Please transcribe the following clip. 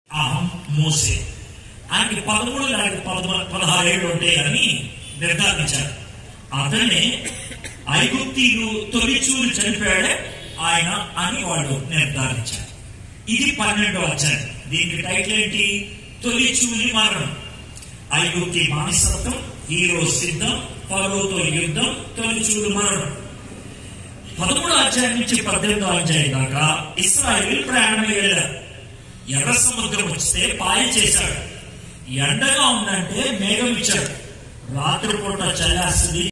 అహం మోసే ఆయనకి పదమూడు లేకపోతే పదమ- పదహారేళ్ళు ఉంటాయని నిర్ధారించారు అతనే ఐగుప్తీలు తొలిచూలు చనిపోయాడే ఆయన అని వాళ్ళు నిర్ధారించారు ఇది పన్నెండో అధ్యాయం దీనికి టైటిల్ ఏంటి తొలిచూలి మరణం ఐగుప్తి మానసత్వం హీరో సిద్ధం పరువుతో యుద్ధం తొలిచూలు మరణం పదమూడు అధ్యాయం నుంచి పద్దెనిమిదో అధ్యాయం దాకా ఇస్రాయిల్ ప్రయాణం వెళ్ళారు ఎర్ర సముద్రం వస్తే పాయ చేశాడు ఎండగా ఉందంటే మేఘం ఇచ్చాడు రాత్రిపూట చల్లేస్తుంది